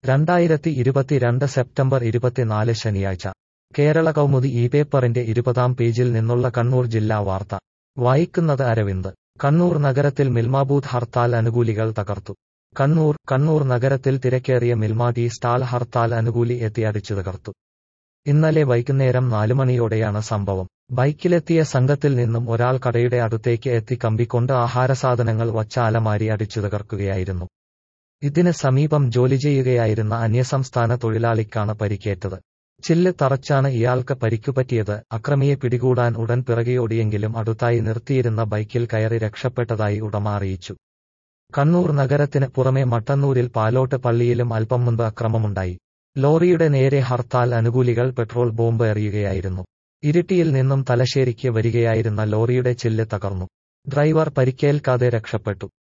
രണ്ടായിരത്തി ഇരുപത്തിരണ്ട് സെപ്റ്റംബർ ഇരുപത്തിനാല് ശനിയാഴ്ച കേരള കൗമുദി ഈ പേപ്പറിന്റെ ഇരുപതാം പേജിൽ നിന്നുള്ള കണ്ണൂർ ജില്ലാ വാർത്ത വായിക്കുന്നത് അരവിന്ദ് കണ്ണൂർ നഗരത്തിൽ മിൽമാബൂത്ത് ഹർത്താൽ അനുകൂലികൾ തകർത്തു കണ്ണൂർ കണ്ണൂർ നഗരത്തിൽ തിരക്കേറിയ മിൽമ ടീ സ്റ്റാൾ ഹർത്താൽ അനുകൂലി എത്തി അടിച്ചു തകർത്തു ഇന്നലെ വൈകുന്നേരം നാലുമണിയോടെയാണ് സംഭവം ബൈക്കിലെത്തിയ സംഘത്തിൽ നിന്നും ഒരാൾ കടയുടെ അടുത്തേക്ക് എത്തി കമ്പിക്കൊണ്ട് ആഹാരസാധനങ്ങൾ വച്ച അലമാരി അടിച്ചു തകർക്കുകയായിരുന്നു ഇതിന് സമീപം ജോലി ചെയ്യുകയായിരുന്ന അന്യസംസ്ഥാന തൊഴിലാളിക്കാണ് പരിക്കേറ്റത് ചില്ല് തറച്ചാണ് ഇയാൾക്ക് പരിക്കുപറ്റിയത് അക്രമിയെ പിടികൂടാൻ ഉടൻ പിറകെയോടിയെങ്കിലും അടുത്തായി നിർത്തിയിരുന്ന ബൈക്കിൽ കയറി രക്ഷപ്പെട്ടതായി ഉടമ അറിയിച്ചു കണ്ണൂർ നഗരത്തിന് പുറമെ മട്ടന്നൂരിൽ പാലോട്ട് പള്ളിയിലും അല്പം മുൻപ് അക്രമമുണ്ടായി ലോറിയുടെ നേരെ ഹർത്താൽ അനുകൂലികൾ പെട്രോൾ ബോംബ് എറിയുകയായിരുന്നു ഇരിട്ടിയിൽ നിന്നും തലശ്ശേരിക്ക് വരികയായിരുന്ന ലോറിയുടെ ചില്ല് തകർന്നു ഡ്രൈവർ പരിക്കേൽക്കാതെ രക്ഷപ്പെട്ടു